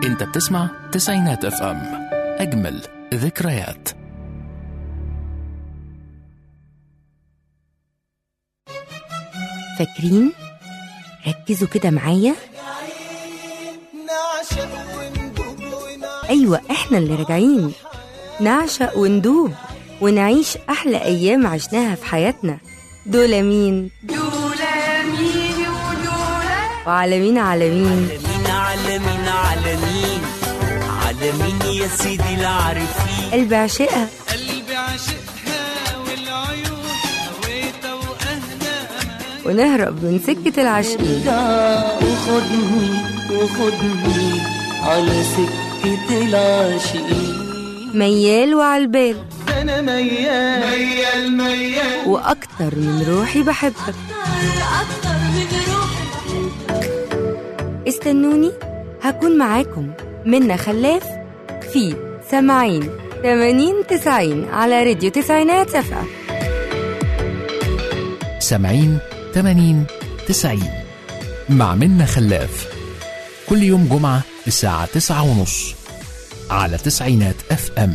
انت بتسمع تسعينات اف ام اجمل ذكريات فاكرين ركزوا كده معايا ايوه احنا اللي راجعين نعشق وندوب ونعيش احلى ايام عشناها في حياتنا دول مين وعلى مين على مين عالمين عالمين عالمين عالمين يا سيدي العارفين قلب عشقها قلبي عاشقها والعيون هويتها واهلها ونهرب من سكة العاشقين وخدني وخدني على سكة العاشقين ميال وعالبال انا ميال ميال ميال واكتر من روحي بحبك استنوني هكون معاكم منا خلاف في سماعين 80 90 على راديو تسعينات اف ام سامعين 80 90 مع منا خلاف كل يوم جمعة الساعة تسعة ونص على تسعينات اف ام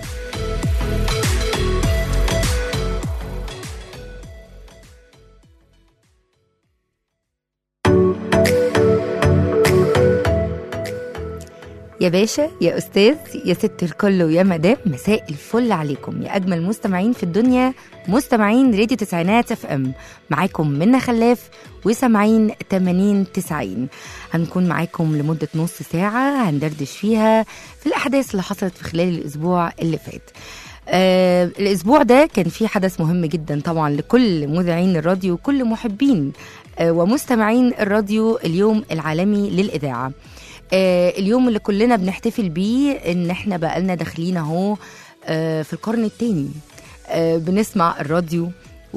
يا باشا يا استاذ يا ست الكل ويا مدام مساء الفل عليكم يا اجمل مستمعين في الدنيا مستمعين راديو تسعينات اف ام معاكم منا خلاف وسامعين 80 90 هنكون معاكم لمده نص ساعه هندردش فيها في الاحداث اللي حصلت في خلال الاسبوع اللي فات آه الاسبوع ده كان فيه حدث مهم جدا طبعا لكل مذيعين الراديو وكل محبين آه ومستمعين الراديو اليوم العالمي للاذاعه آه، اليوم اللي كلنا بنحتفل بيه ان احنا بقالنا داخلين اهو آه، في القرن الثاني بنسمع الراديو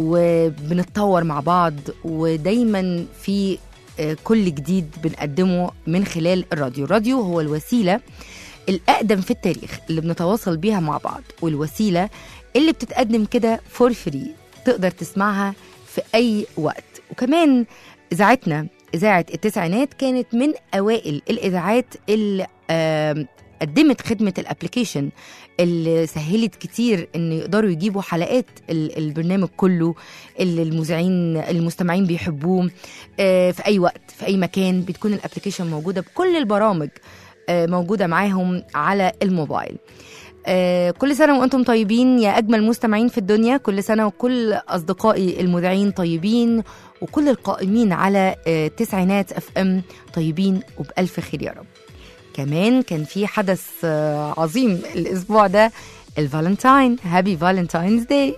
وبنتطور مع بعض ودايما في آه، كل جديد بنقدمه من خلال الراديو الراديو هو الوسيله الاقدم في التاريخ اللي بنتواصل بيها مع بعض والوسيله اللي بتتقدم كده فور فري تقدر تسمعها في اي وقت وكمان اذاعتنا إذاعة التسعينات كانت من أوائل الإذاعات اللي آم، قدمت خدمة الابليكيشن اللي سهلت كتير ان يقدروا يجيبوا حلقات ال- البرنامج كله اللي المذيعين المستمعين بيحبوه آه، في اي وقت في اي مكان بتكون الابليكيشن موجوده بكل البرامج آه، موجوده معاهم على الموبايل آه، كل سنة وأنتم طيبين يا أجمل مستمعين في الدنيا كل سنة وكل أصدقائي المذيعين طيبين وكل القائمين على آه، تسعينات اف ام طيبين وبألف خير يا رب كمان كان في حدث آه، عظيم الأسبوع ده الفالنتاين هابي فالنتاينز داي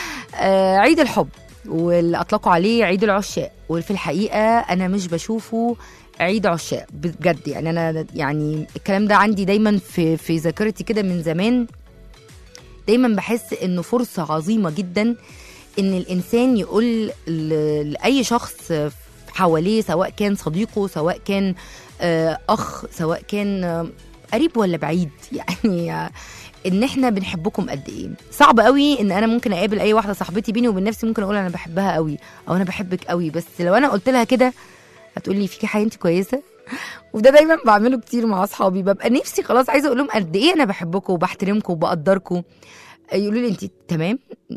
عيد الحب واللي أطلقوا عليه عيد العشاق وفي الحقيقة أنا مش بشوفه عيد عشاق بجد يعني أنا يعني الكلام ده عندي دايما في في ذاكرتي كده من زمان دايما بحس انه فرصه عظيمه جدا ان الانسان يقول ل- لاي شخص حواليه سواء كان صديقه سواء كان آه، اخ سواء كان آه، قريب ولا بعيد يعني آه، ان احنا بنحبكم قد ايه صعب قوي ان انا ممكن اقابل اي واحده صاحبتي بيني وبين نفسي ممكن اقول انا بحبها قوي او انا بحبك قوي بس لو انا قلت لها كده هتقول لي فيكي حاجه انت كويسه وده دايما بعمله كتير مع اصحابي ببقى نفسي خلاص عايزه اقول لهم قد ايه انا بحبكم وبحترمكم وبقدركم يقولوا لي انت تمام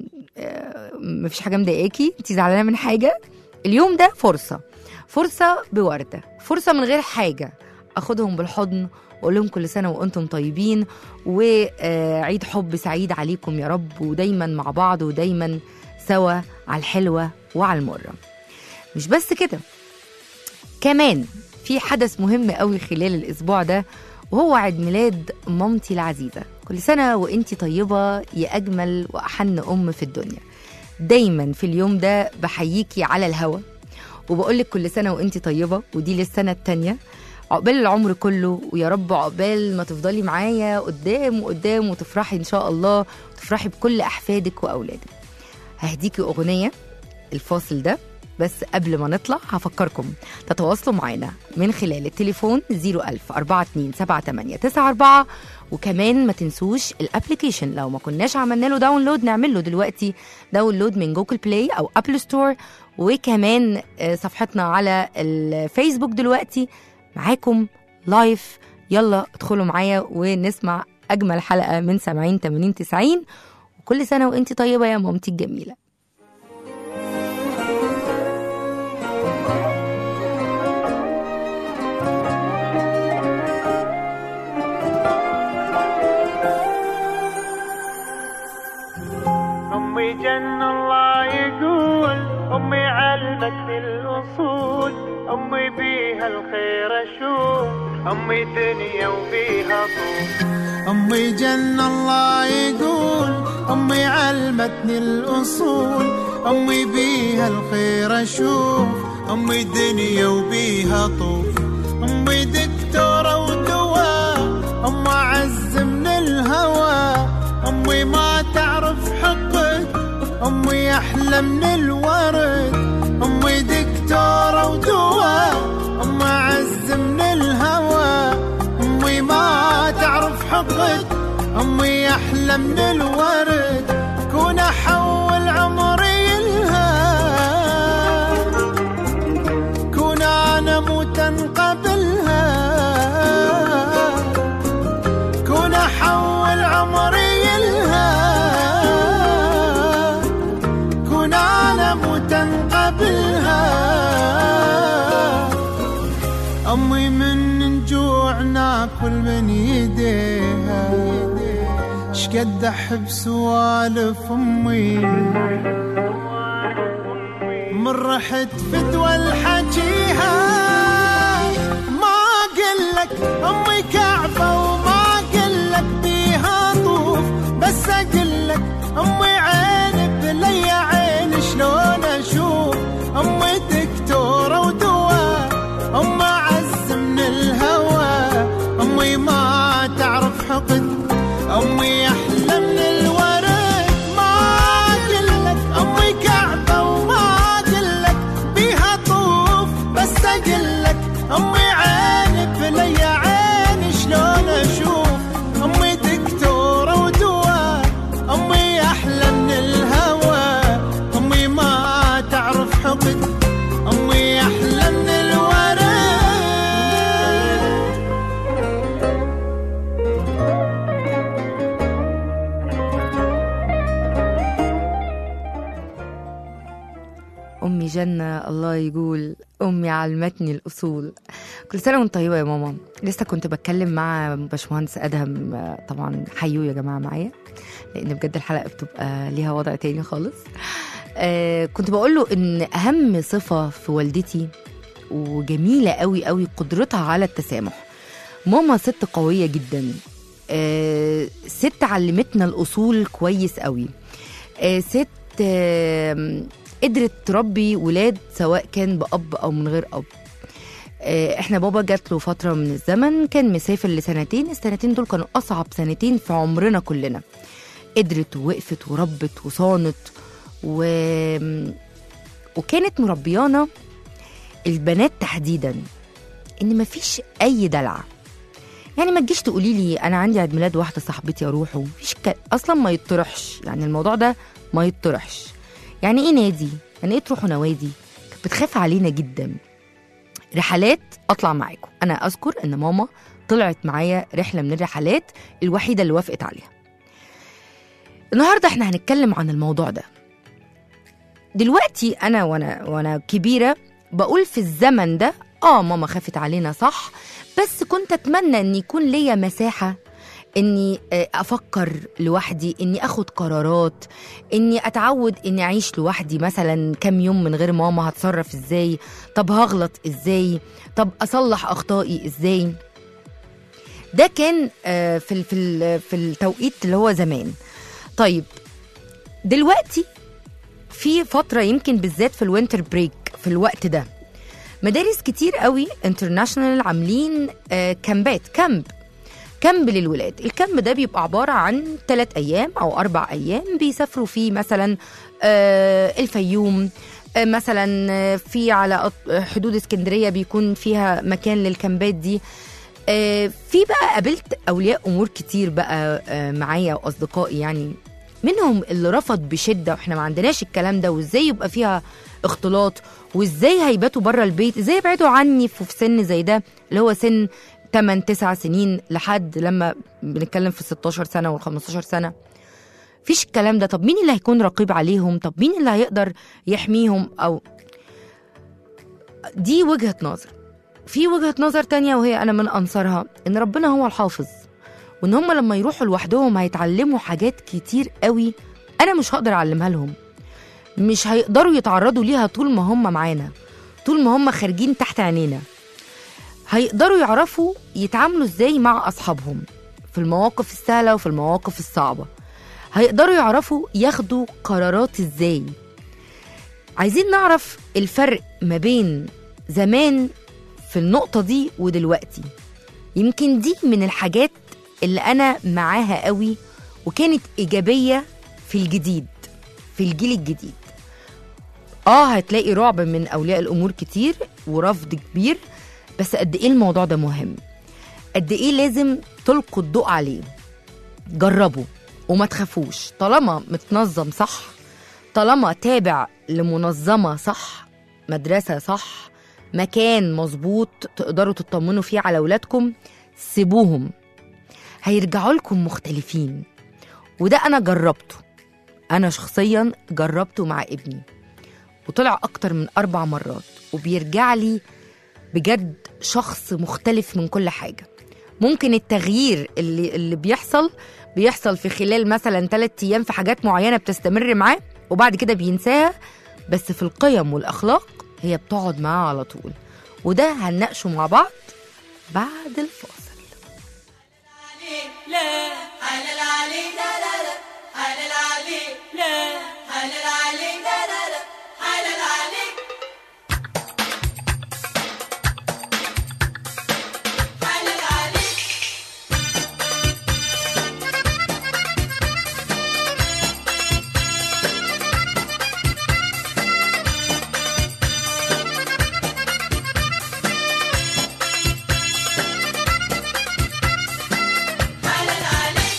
آه، مفيش حاجه مضايقاكي انت زعلانه من حاجه اليوم ده فرصه فرصه بورده فرصه من غير حاجه اخدهم بالحضن واقول لهم كل سنه وانتم طيبين وعيد حب سعيد عليكم يا رب ودايما مع بعض ودايما سوا على الحلوه وعلى المره مش بس كده كمان في حدث مهم قوي خلال الاسبوع ده وهو عيد ميلاد مامتي العزيزه كل سنه وانتي طيبه يا اجمل واحن ام في الدنيا دايما في اليوم ده بحييكي على الهوا وبقولك كل سنه وانتي طيبه ودي للسنه التانية عقبال العمر كله ويا رب عقبال ما تفضلي معايا قدام وقدام وتفرحي ان شاء الله وتفرحي بكل احفادك واولادك ههديكي اغنيه الفاصل ده بس قبل ما نطلع هفكركم تتواصلوا معانا من خلال التليفون 01000 427 وكمان ما تنسوش الابلكيشن لو ما كناش عملنا له داونلود نعمل له دلوقتي داونلود من جوجل بلاي او ابل ستور وكمان آه، صفحتنا على الفيسبوك دلوقتي معاكم لايف يلا ادخلوا معايا ونسمع اجمل حلقه من سامعين 80 90 وكل سنه وانت طيبه يا مامتي الجميله أمي جن الله يقول أمي علمتني الأصول أمي بيها الخير أشوف أمي دنيا وبيها طول أمي جن الله يقول أمي علمتني الأصول أمي بيها الخير أشوف أمي دنيا وبيها طوف أمي دكتورة ودواء أم أعز من الهوى أمي ما تعرف حقك أمي أحلى من الورد أمي دكتورة ودواء أم أعز من الهوى أمي ما تعرف حقك أمي أحلى من الورد كون أحول عمري لها كون أنا موتا قبلها كون أحول عمري لها كون أنا موتا قبلها أمي من نجوع ناكل من يديها شقد أحب سوالف أمي من رحت فدوى الحجيها ما قلك أمي كعبة وما قلك بيها طوف بس أقلك أمي عين بلي عين شلون أشوف أمي دكتورة ودواء أم أعز من الهوى أمي ما تعرف حقد أمي أحلى من الورد ما أقلك أمي كعبة وما أقلك بيها طوف بس أقلك أمي عين بلي عين شلون أشوف أمي دكتورة ودواء أمي أحلى من الهوى أمي ما تعرف حقد أمي أحلى من الورد أمي جنة الله يقول أمي علمتني الأصول كل سنة وانت طيبة يا ماما لسه كنت بتكلم مع باشمهندس أدهم آه، طبعا حيو يا جماعة معايا لأن بجد الحلقة بتبقى ليها وضع تاني خالص آه كنت بقول له إن أهم صفة في والدتي وجميلة قوي قوي قدرتها على التسامح ماما ست قوية جدا آه ست علمتنا الأصول كويس قوي آه ست آه قدرت تربي ولاد سواء كان بأب أو من غير أب آه، احنا بابا جات له فتره من الزمن كان مسافر لسنتين السنتين دول كانوا اصعب سنتين في عمرنا كلنا قدرت ووقفت وربت وصانت و... وكانت مربيانا البنات تحديدا ان مفيش اي دلع يعني ما تجيش تقولي لي انا عندي عيد ميلاد واحده صاحبتي اروحه مفيش ك... اصلا ما يطرحش يعني الموضوع ده ما يطرحش يعني ايه نادي يعني ايه تروحوا نوادي كانت بتخاف علينا جدا رحلات اطلع معاكم انا اذكر ان ماما طلعت معايا رحله من الرحلات الوحيده اللي وافقت عليها النهارده احنا هنتكلم عن الموضوع ده دلوقتي انا وانا وانا كبيره بقول في الزمن ده اه ماما خافت علينا صح بس كنت اتمنى ان يكون ليا مساحه اني آه، افكر لوحدي اني اخد قرارات اني اتعود اني اعيش لوحدي مثلا كام يوم من غير ماما هتصرف ازاي طب هغلط ازاي طب اصلح اخطائي ازاي ده كان آه، في ال- في ال- في التوقيت اللي هو زمان طيب دلوقتي في فتره يمكن بالذات في الوينتر بريك في الوقت ده مدارس كتير قوي انترناشونال عاملين آه، كامبات كامب كامب للولاد الكامب ده بيبقى عبارة عن ثلاث أيام أو أربع أيام بيسافروا فيه مثلا آه، الفيوم آه، مثلا آه، في على أط- حدود اسكندرية بيكون فيها مكان للكامبات دي آه، في بقى قابلت أولياء أمور كتير بقى آه، معايا وأصدقائي يعني منهم اللي رفض بشدة واحنا ما عندناش الكلام ده وازاي يبقى فيها اختلاط وازاي هيباتوا بره البيت ازاي يبعدوا عني في في سن زي ده اللي هو سن 8 9 سنين لحد لما بنتكلم في 16 سنه وال 15 سنه فيش الكلام ده طب مين اللي هيكون رقيب عليهم طب مين اللي هيقدر يحميهم او دي وجهه نظر في وجهه نظر تانية وهي انا من انصارها ان ربنا هو الحافظ وان هم لما يروحوا لوحدهم هيتعلموا حاجات كتير قوي انا مش هقدر اعلمها لهم مش هيقدروا يتعرضوا ليها طول ما هم معانا طول ما هم خارجين تحت عينينا هيقدروا يعرفوا يتعاملوا ازاي مع اصحابهم في المواقف السهله وفي المواقف الصعبه هيقدروا يعرفوا ياخدوا قرارات ازاي عايزين نعرف الفرق ما بين زمان في النقطه دي ودلوقتي يمكن دي من الحاجات اللي انا معاها قوي وكانت ايجابيه في الجديد في الجيل الجديد اه هتلاقي رعب من اولياء الامور كتير ورفض كبير بس قد ايه الموضوع ده مهم قد ايه لازم تلقوا الضوء عليه جربوا وما تخافوش طالما متنظم صح طالما تابع لمنظمة صح مدرسة صح مكان مظبوط تقدروا تطمنوا فيه على ولادكم سيبوهم هيرجعوا لكم مختلفين وده انا جربته انا شخصيا جربته مع ابني وطلع اكتر من اربع مرات وبيرجع لي بجد شخص مختلف من كل حاجه ممكن التغيير اللي اللي بيحصل بيحصل في خلال مثلا ثلاثة ايام في حاجات معينه بتستمر معاه وبعد كده بينساها بس في القيم والاخلاق هي بتقعد معاه على طول وده هنناقشه مع بعض بعد الفاصل لا حلال عليك لا لا لا حلال عليك لا حلال عليك لا لا لا حلال عليك حلال عليك حلال عليك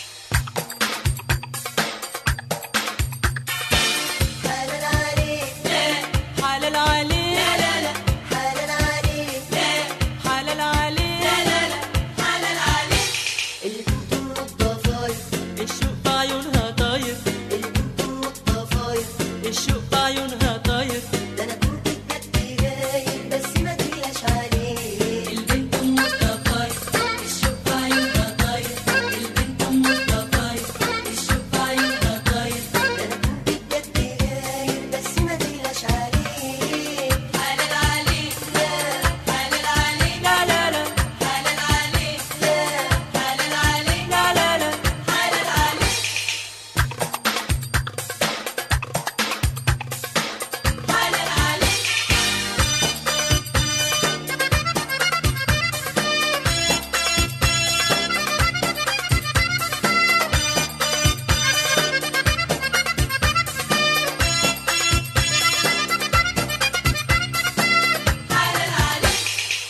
حلال عليك لا حلال عليك لا لا لا حلال عليك لا حلال عليك لا لا لا حلال عليك البنت الضفاير الشوق بعيونها طاير البنت الضفاير الشوق بعيونها طاير ده انا كنت بجد جايب بس ما تقلقش عليه البنت ام الضفاير الشوق بعيونها طاير البنت ام الضفاير الشوق بعيونها طاير ده انا كنت بجد جايب بس ما تقلقش عليه حلال عليك لا حلال عليك لا لا لا حلال عليك لا حلال عليك لا لا لا حلال عليك حلال عليك حلال عليك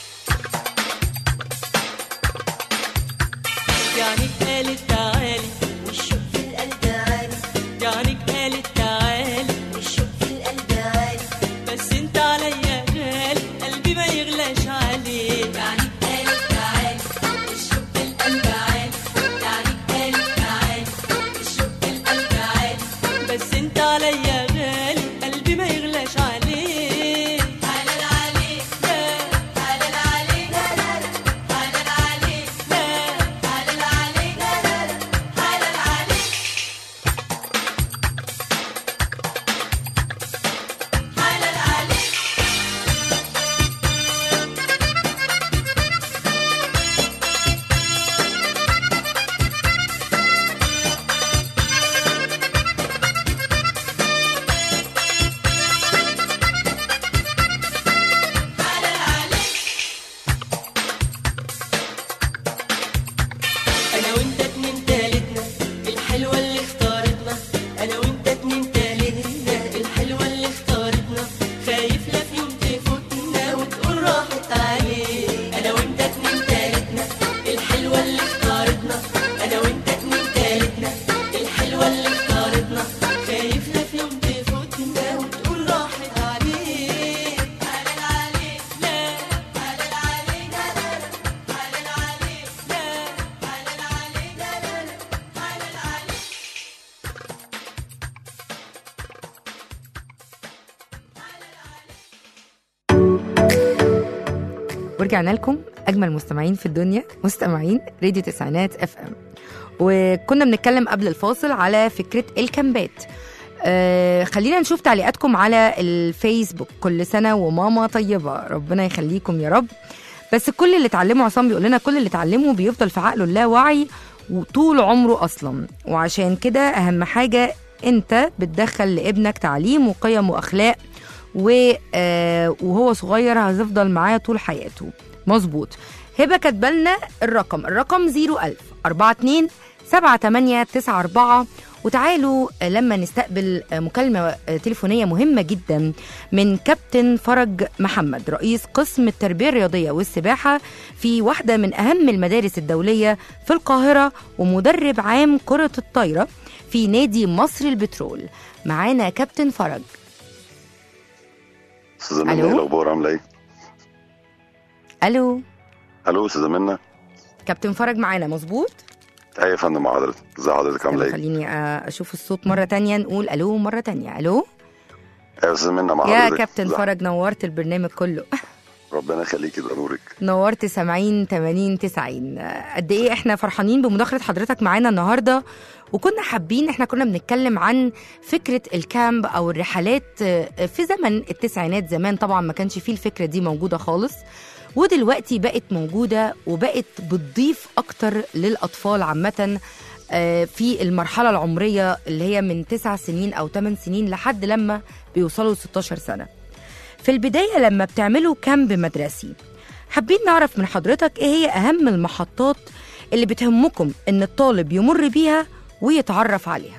يعني قالت تعالي والشوق في القلب عالي يعني قالت تعالي والشوق في القلب عالي بس انت عليا غالي قلبي ما يغلاش عليك يعني قالت تعالي والشوق في القلب عالي يعني قالت تعالي والشوق في القلب عالي بس انت عليا غالي قلبي ما يغلاش عليك حلال عليك لا حلال عليك لا لا لا حلال عليك لا حلال عليك لا ورجعنا لكم اجمل مستمعين في الدنيا مستمعين راديو تسعينات اف ام وكنا بنتكلم قبل الفاصل على فكره الكامبات آه خلينا نشوف تعليقاتكم على الفيسبوك كل سنه وماما طيبه ربنا يخليكم يا رب بس كل اللي اتعلمه عصام بيقول لنا كل اللي اتعلمه بيفضل في عقله اللاواعي وطول عمره اصلا وعشان كده اهم حاجه انت بتدخل لابنك تعليم وقيم واخلاق و- آه، وهو صغير هتفضل معاه طول حياته مظبوط هبه كاتبه لنا الرقم الرقم 01000 42 7894 وتعالوا آه، لما نستقبل آه، مكالمه آه، تليفونيه مهمه جدا من كابتن فرج محمد رئيس قسم التربيه الرياضيه والسباحه في واحده من اهم المدارس الدوليه في القاهره ومدرب عام كره الطايره في نادي مصر البترول معانا كابتن فرج استاذه منى ألو؟ ايه الاخبار عامله ايه؟ الو الو استاذه منى كابتن فرج معانا مظبوط ايه يا فندم مع حضرتك ازي حضرتك عامله ايه؟ خليني آه، اشوف الصوت مره تانية نقول الو مره تانية الو ايه يا استاذه منى مع يا حضرتك كابتن ازي- فرج نورت البرنامج كله ربنا يخليكي ده نورك نورت 70 80 90 آه، قد ايه احنا فرحانين بمداخله حضرتك معانا النهارده وكنا حابين احنا كنا بنتكلم عن فكره الكامب او الرحلات آه، في زمن التسعينات زمان طبعا ما كانش فيه الفكره دي موجوده خالص ودلوقتي بقت موجوده وبقت بتضيف اكتر للاطفال عامه آه، في المرحله العمريه اللي هي من 9 سنين او 8 سنين لحد لما بيوصلوا 16 سنه في البدايه لما بتعملوا كامب مدرسي حابين نعرف من حضرتك ايه هي اهم المحطات اللي بتهمكم ان الطالب يمر بيها ويتعرف عليها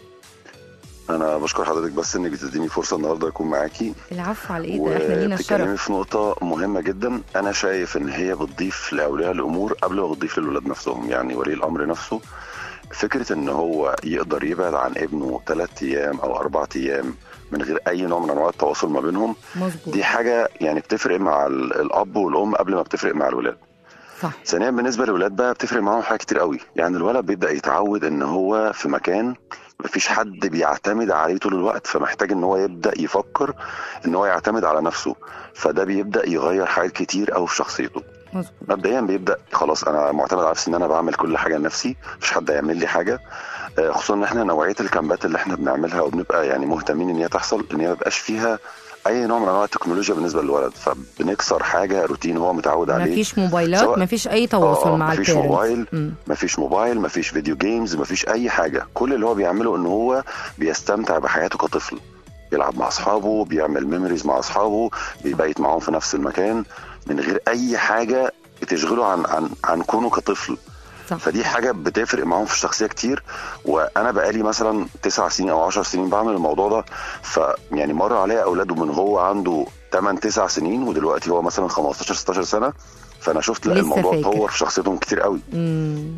انا بشكر حضرتك بس انك بتديني فرصه النهارده اكون معاكي العفو على ايه ده احنا لينا وبتتكلمي الشرف في نقطة مهمة جدا أنا شايف إن هي بتضيف لأولياء الأمور قبل ما بتضيف للولاد نفسهم يعني ولي الأمر نفسه فكرة إن هو يقدر يبعد عن ابنه ثلاث أيام أو أربع أيام من غير أي نوع من أنواع التواصل ما بينهم مظبوط دي حاجة يعني بتفرق مع ال- الأب والأم قبل ما بتفرق مع الولاد صح ثانيا بالنسبه للولاد بقى بتفرق معاهم حاجات كتير قوي يعني الولد بيبدا يتعود ان هو في مكان مفيش حد بيعتمد عليه طول الوقت فمحتاج ان هو يبدا يفكر ان هو يعتمد على نفسه فده بيبدا يغير حاجات كتير قوي في شخصيته مظبوط مبدئيا بيبدا خلاص انا معتمد على نفسي ان انا بعمل كل حاجه لنفسي مفيش حد هيعمل لي حاجه آه، خصوصا ان احنا نوعيه الكامبات اللي احنا بنعملها وبنبقى يعني مهتمين ان هي تحصل ان هي ما يبقاش فيها اي نوع من انواع التكنولوجيا بالنسبه للولد فبنكسر حاجه روتين هو متعود عليه مفيش موبايلات سواء- مفيش اي تواصل آه، مع مفيش البيرنتس موبايل. مم. مفيش موبايل مفيش فيديو جيمز مفيش اي حاجه كل اللي هو بيعمله ان هو بيستمتع بحياته كطفل بيلعب مع اصحابه بيعمل ميموريز مع اصحابه بيبيت معاهم في نفس المكان من غير اي حاجه بتشغله عن عن عن كونه كطفل صح فدي حاجه بتفرق معاهم في الشخصيه كتير وانا بقالي مثلا تسع سنين او 10 سنين بعمل الموضوع ده فيعني مر عليا اولاده من هو عنده 8 9 سنين ودلوقتي هو مثلا 15 16 سنه فانا شفت لا لسه الموضوع فاكر. اتطور في شخصيتهم كتير قوي مم.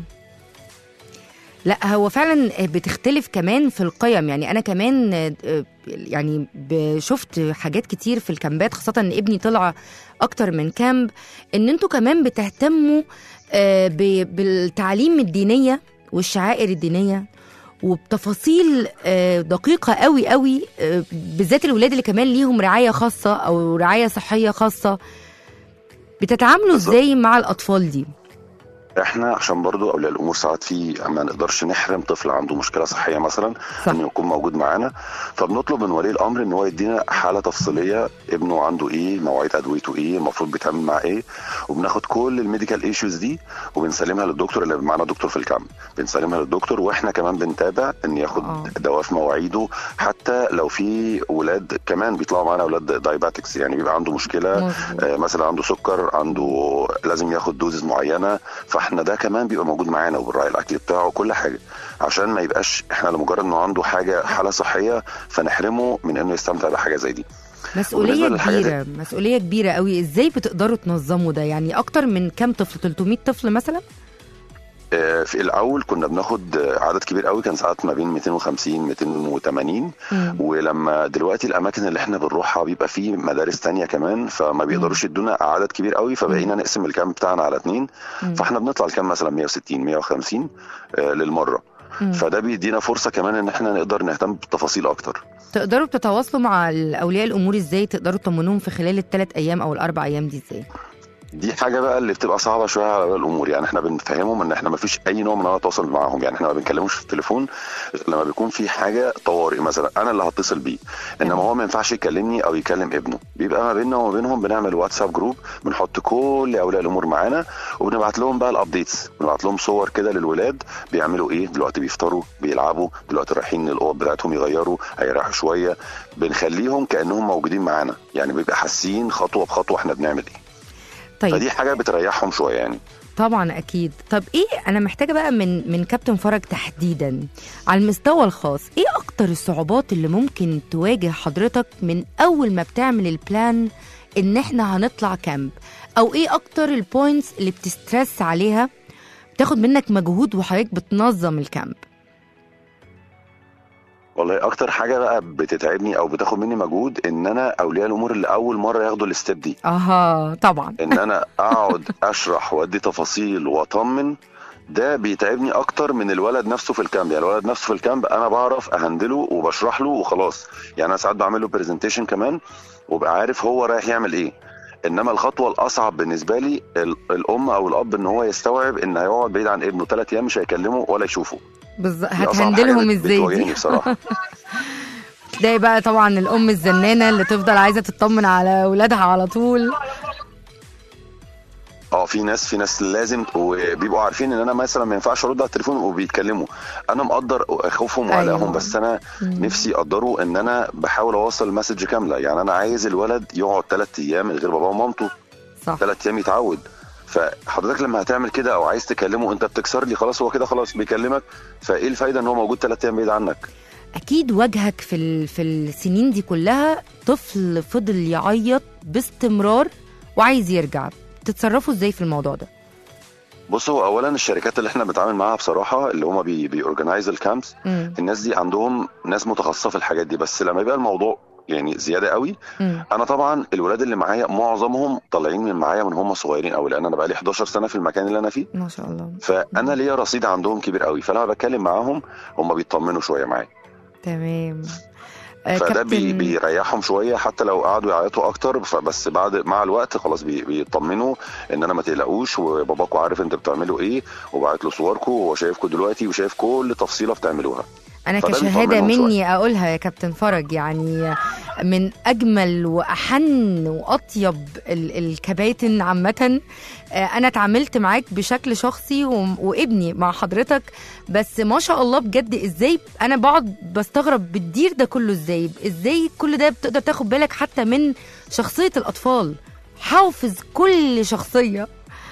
لا هو فعلا بتختلف كمان في القيم يعني انا كمان آه، يعني ب- شفت حاجات كتير في الكامبات خاصه ان ابني طلع اكتر من كامب ان انتوا كمان بتهتموا آه، ب- بالتعليم الدينيه والشعائر الدينيه وبتفاصيل آه، دقيقة قوي قوي آه، بالذات الولاد اللي كمان ليهم رعاية خاصة أو رعاية صحية خاصة بتتعاملوا بالظبط. ازاي مع الأطفال دي؟ احنا عشان برضو اولياء الامور ساعات في ما نقدرش نحرم طفل عنده مشكله صحيه مثلا صح. انه يكون موجود معانا فبنطلب من ولي الامر ان هو يدينا حاله تفصيليه ابنه عنده ايه مواعيد ادويته ايه المفروض بيتعامل مع ايه وبناخد كل الميديكال ايشوز دي وبنسلمها للدكتور اللي معانا دكتور في الكامب بنسلمها للدكتور واحنا كمان بنتابع ان ياخد آه. دواء في مواعيده حتى لو في ولاد كمان بيطلعوا معانا اولاد دايباتكس يعني بيبقى عنده مشكله مظبوط. آه، مثلا عنده سكر عنده لازم ياخد دوزز معينه فاحنا ده كمان بيبقى موجود معانا وبنراعي الاكل بتاعه وكل حاجه عشان ما يبقاش احنا لمجرد انه عنده حاجه حاله صحيه فنحرمه من انه يستمتع بحاجه زي دي مسؤولية وبالنسبة للحاجات كبيرة مسؤولية كبيرة قوي ازاي بتقدروا تنظموا ده يعني اكتر من كام طفل 300 طفل مثلا آه، في الاول كنا بناخد آه، عدد كبير قوي كان ساعات ما بين 250 280 مم. ولما دلوقتي الاماكن اللي احنا بنروحها بيبقى فيه مدارس تانية كمان فما بيقدروش يدونا عدد كبير قوي فبقينا نقسم الكامب بتاعنا على اتنين مم. فاحنا بنطلع الكامب مثلا 160 150 آه، للمره مم. فده بيدينا فرصه كمان ان احنا نقدر نهتم بالتفاصيل اكتر تقدروا تتواصلوا مع اولياء الامور ازاي تقدروا تطمنوهم في خلال الثلاث ايام او الاربع ايام دي ازاي دي حاجه بقى اللي بتبقى صعبه شويه على أولياء الامور يعني احنا بنفهمهم ان احنا ما فيش اي نوع من انواع التواصل معاهم يعني احنا ما بنكلموش في التليفون غير لما بيكون في حاجه طوارئ مثلا انا اللي هتصل بيه انما هو ما ينفعش يكلمني او يكلم ابنه بيبقى ما بيننا وما بينهم بنعمل واتساب جروب بنحط كل اولياء الامور معانا وبنبعت لهم بقى الابديتس بنبعت لهم صور كده للولاد بيعملوا ايه دلوقتي بيفطروا بيلعبوا دلوقتي رايحين الاوض بتاعتهم يغيروا هيريحوا شويه بنخليهم كانهم موجودين معانا يعني بيبقى حاسين خطوه بخطوه احنا بنعمل ايه طيب فدي حاجه بتريحهم شويه يعني طبعا اكيد طب ايه انا محتاجه بقى من من كابتن فرج تحديدا على المستوى الخاص ايه اكتر الصعوبات اللي ممكن تواجه حضرتك من اول ما بتعمل البلان ان احنا هنطلع كامب او ايه اكتر البوينتس اللي بتسترس عليها بتاخد منك مجهود وحضرتك بتنظم الكامب والله اكتر حاجه بقى بتتعبني او بتاخد مني مجهود ان انا اولياء الامور اللي اول مره ياخدوا الستيب دي اها طبعا ان انا اقعد اشرح وادي تفاصيل واطمن ده بيتعبني اكتر من الولد نفسه في الكامب يعني الولد نفسه في الكامب انا بعرف اهندله وبشرح له وخلاص يعني انا ساعات بعمل له برزنتيشن كمان وبقى عارف هو رايح يعمل ايه انما الخطوه الاصعب بالنسبه لي ال- الام او الاب ان هو يستوعب ان هيقعد بعيد عن ابنه ثلاث ايام مش هيكلمه ولا يشوفه بالظبط دي أصعب هتهندلهم حاجة بت- ازاي بتواجهني دي بصراحه ده بقى طبعا الام الزنانه اللي تفضل عايزه تطمن على اولادها على طول اه في ناس في ناس لازم وبيبقوا عارفين ان انا مثلا ما ينفعش ارد على التليفون وبيتكلموا انا مقدر خوفهم أيوة. وقلقهم بس انا نفسي يقدروا ان انا بحاول اوصل المسج كامله يعني انا عايز الولد يقعد ثلاث ايام من غير باباه ومامته صح ثلاث ايام يتعود فحضرتك لما هتعمل كده او عايز تكلمه انت بتكسر لي خلاص هو كده خلاص بيكلمك فايه الفايده ان هو موجود ثلاث ايام بعيد عنك اكيد واجهك في ال... في السنين دي كلها طفل فضل يعيط باستمرار وعايز يرجع تتصرفوا ازاي في الموضوع ده بص هو اولا الشركات اللي احنا بنتعامل معاها بصراحه اللي هم بي بيورجنايز الكامبس مم. الناس دي عندهم ناس متخصصه في الحاجات دي بس لما يبقى الموضوع يعني زياده قوي مم. انا طبعا الولاد اللي معايا معظمهم طالعين من معايا من هم صغيرين قوي لان انا بقالي 11 سنه في المكان اللي انا فيه ما شاء الله فانا ليا رصيد عندهم كبير قوي فلما بتكلم معاهم هم بيطمنوا شويه معايا تمام آه، فده بي كابتن بيريحهم شويه حتى لو قعدوا يعيطوا اكتر فبس بعد مع الوقت خلاص بي بيطمنوا ان انا ما تقلقوش وباباكوا عارف انت بتعملوا ايه وبعت له صوركم وهو شايفكم دلوقتي وشايف كل تفصيله بتعملوها انا فده كشهاده بيطمنهم شوية. مني اقولها يا كابتن فرج يعني من اجمل واحن واطيب ال- الكباتن عامه آه، انا اتعاملت معاك بشكل شخصي و- وابني مع حضرتك بس ما شاء الله بجد ازاي انا بقعد بستغرب بتدير ده كله ازاي ازاي كل ده بتقدر تاخد بالك حتى من شخصيه الاطفال حافظ كل شخصيه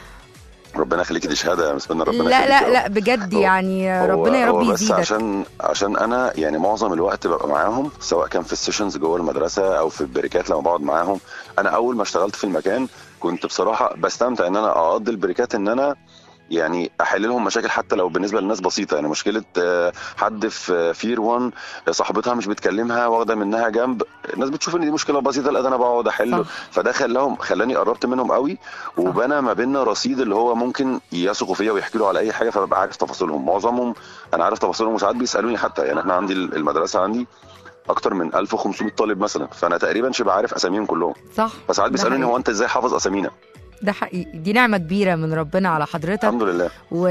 ربنا يخليكي دي شهاده يا مسكينه ربنا لا يخليكي يا لا رب. لا بجد هو- يعني هو- ربنا يا رب هو بس يزيدك عشان عشان انا يعني معظم الوقت ببقى معاهم سواء كان في السيشنز جوه المدرسه او في البريكات لما بقعد معاهم انا اول ما اشتغلت في المكان كنت بصراحه بستمتع ان انا اقضي البريكات ان انا يعني احل لهم مشاكل حتى لو بالنسبه للناس بسيطه يعني مشكله آه، حد في فير 1 صاحبتها مش بتكلمها واخده منها جنب الناس بتشوف ان دي مشكله بسيطه لا ده انا بقعد احل صح. فده خلاهم خلاني قربت منهم قوي وبنى ما بيننا رصيد اللي هو ممكن يثقوا فيا ويحكوا له على اي حاجه فببقى عارف تفاصيلهم معظمهم انا عارف تفاصيلهم وساعات بيسالوني حتى يعني احنا عندي المدرسه عندي اكتر من 1500 طالب مثلا فانا تقريبا شبه عارف اساميهم كلهم صح فساعات ده بيسالوني حقيقي. هو انت ازاي حافظ اسامينا ده حقيقي دي نعمة كبيرة من ربنا على حضرتك الحمد لله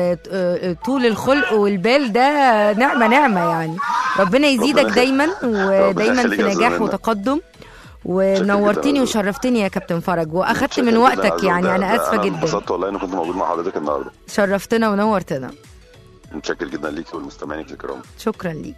وطول الخلق والبال ده نعمة نعمة يعني ربنا يزيدك ربنا يخليك. دايما ودايما يخليك في يا نجاح زميلنا. وتقدم متشكر جداً ونورتني يا وشرفتني يا كابتن فرج واخدت متشكر من جداً. وقتك عايز يعني أقول انا ده- اسفة انا جدا انبسطت والله اني كنت موجود مع حضرتك النهارده شرفتنا ونورتنا متشكر جدا ليكي والمستمعين الكرام شكرا ليك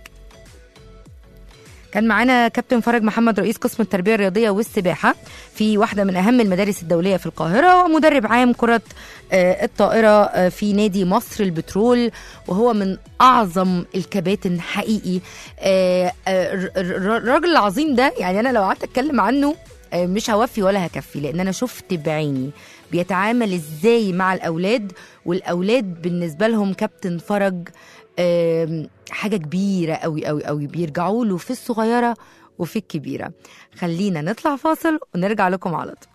كان معانا كابتن فرج محمد رئيس قسم التربيه الرياضيه والسباحه في واحده من اهم المدارس الدوليه في القاهره ومدرب عام كره آه، الطائره آه، في نادي مصر البترول وهو من اعظم الكباتن حقيقي آه، آه، الر- الر- الراجل العظيم ده يعني انا لو قعدت اتكلم عنه آه، مش هوفي ولا هكفي لان انا شفت بعيني بيتعامل ازاي مع الاولاد والاولاد بالنسبه لهم كابتن فرج آم، حاجه كبيره قوي قوي قوي بيرجعوا له في الصغيره وفي الكبيره خلينا نطلع فاصل ونرجع لكم على طول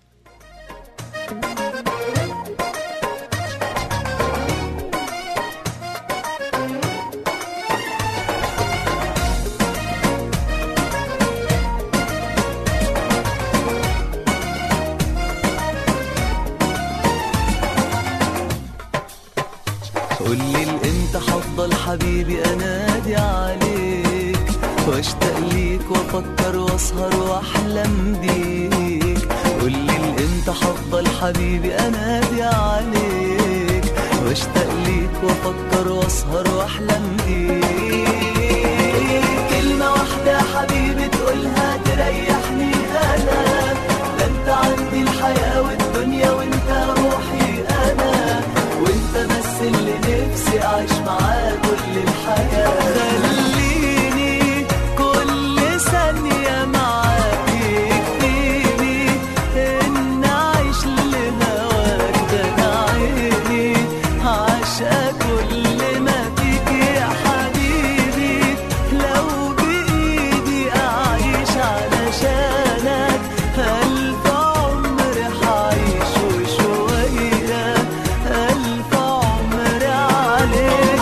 قولي الامتى هفضل حبيبي انادي عليك واشتاق ليك وافكر واسهر واحلم بيك قولي الامتى هفضل حبيبي انادي عليك واشتاق ليك وافكر واسهر واحلم بيك كلمة واحدة يا حبيبي تقولها تريحني انا ده انت عندي الحياة والدنيا وانت روحي انا وانت بس اللي نفسي اعيش معاه كل الحياة خليني كل ثانية معاك يكفيني ان اعيش لهواك ده انا عيني عاشقة كل ما فيك يا حبيبي لو بايدي اعيش علشانك الف عمر هعيش وشوية الف عمر عليك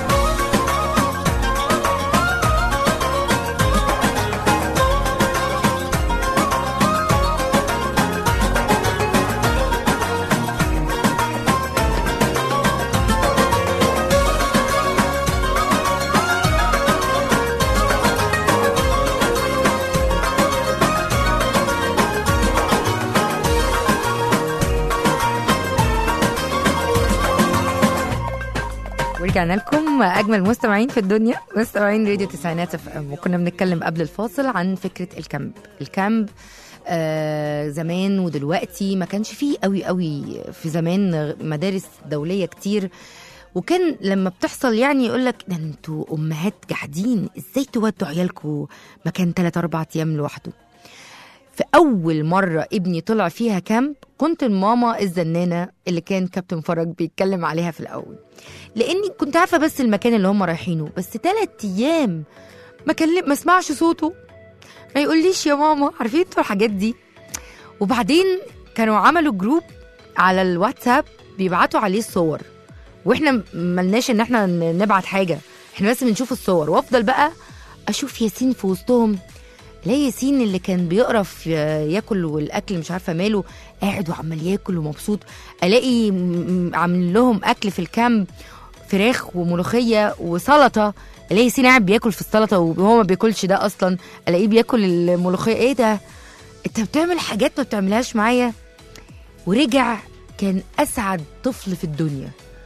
ورجعنا لكم اجمل مستمعين في الدنيا مستمعين راديو تسعينات اف ام وكنا بنتكلم قبل الفاصل عن فكره الكامب الكامب آه زمان ودلوقتي ما كانش فيه قوي قوي في زمان مدارس دوليه كتير وكان لما بتحصل يعني يقول لك ده انتوا امهات جحدين ازاي تودوا عيالكم مكان 3 4 ايام لوحده في اول مره ابني طلع فيها كامب كنت الماما الزنانه اللي كان كابتن فرج بيتكلم عليها في الاول لاني كنت عارفه بس المكان اللي هم رايحينه بس ثلاث ايام ما كلم ما اسمعش صوته ما يقوليش يا ماما عارفين انتوا الحاجات دي وبعدين كانوا عملوا جروب على الواتساب بيبعتوا عليه الصور واحنا م- ملناش ان احنا ن- نبعت حاجه احنا بس بنشوف الصور وافضل بقى اشوف ياسين في وسطهم لا ياسين اللي كان بيقرف ي- ياكل والاكل مش عارفه ماله قاعد وعمال ياكل ومبسوط الاقي م- م- عامل لهم اكل في الكامب فراخ وملوخيه وسلطه الاقي ياسين قاعد بياكل في السلطه وهو ما بياكلش ده اصلا الاقيه بياكل الملوخيه ايه ده انت بتعمل حاجات ما بتعملهاش معايا ورجع كان اسعد طفل في الدنيا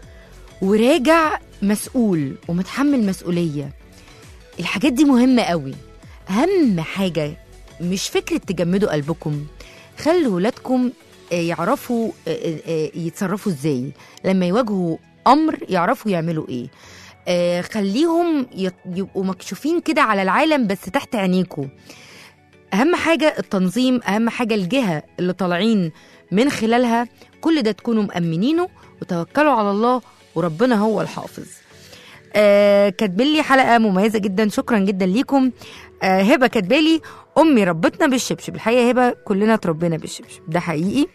وراجع مسؤول ومتحمل مسؤوليه الحاجات دي مهمه قوي اهم حاجه مش فكره تجمدوا قلبكم خلوا ولادكم آه، يعرفوا آه، آه، يتصرفوا ازاي لما يواجهوا امر يعرفوا يعملوا ايه آه، خليهم يط- يبقوا مكشوفين كده على العالم بس تحت عينيكوا اهم حاجه التنظيم اهم حاجه الجهه اللي طالعين من خلالها كل ده تكونوا مأمنينه وتوكلوا على الله وربنا هو الحافظ آه كاتبلي حلقه مميزه جدا شكرا جدا ليكم آه هبه كاتبالي امي ربتنا بالشبشب الحقيقه هبه كلنا اتربينا بالشبشب ده حقيقي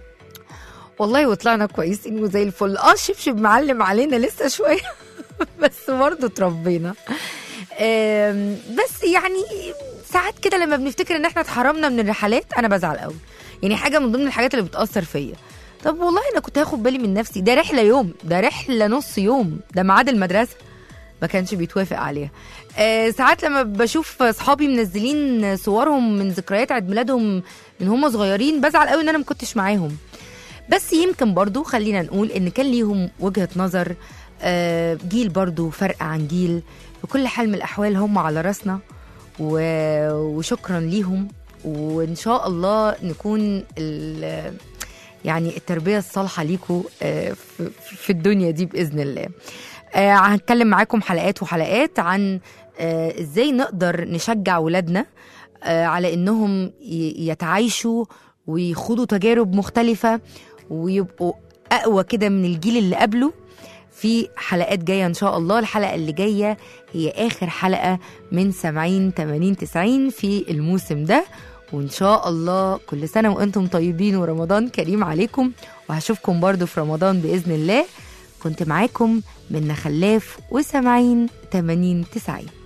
والله وطلعنا كويسين وزي الفل اه الشبشب معلم علينا لسه شويه بس برضه اتربينا آم، بس يعني ساعات كده لما بنفتكر ان احنا اتحرمنا من الرحلات انا بزعل قوي يعني حاجه من ضمن الحاجات اللي بتاثر فيا طب والله انا كنت هاخد بالي من نفسي ده رحله يوم ده رحله نص يوم ده ميعاد المدرسه ما كانش بيتوافق عليها آه ساعات لما بشوف اصحابي منزلين صورهم من ذكريات عيد ميلادهم من هم صغيرين بزعل قوي ان انا ما كنتش معاهم بس يمكن برضو خلينا نقول ان كان ليهم وجهة نظر آه، جيل برضو فرق عن جيل في كل حال من الاحوال هم على راسنا و- وشكرا ليهم وان شاء الله نكون ال- يعني التربيه الصالحه ليكم آه، في- في الدنيا دي باذن الله آه، هنتكلم معاكم حلقات وحلقات عن آه، ازاي نقدر نشجع ولادنا آه، على انهم ي- يتعايشوا ويخوضوا تجارب مختلفه ويبقوا اقوى كده من الجيل اللي قبله في حلقات جايه ان شاء الله الحلقه اللي جايه هي اخر حلقه من 70 80 90 في الموسم ده وان شاء الله كل سنه وانتم طيبين ورمضان كريم عليكم وهشوفكم برضو في رمضان باذن الله كنت معاكم من خلاف وسامعين 80 90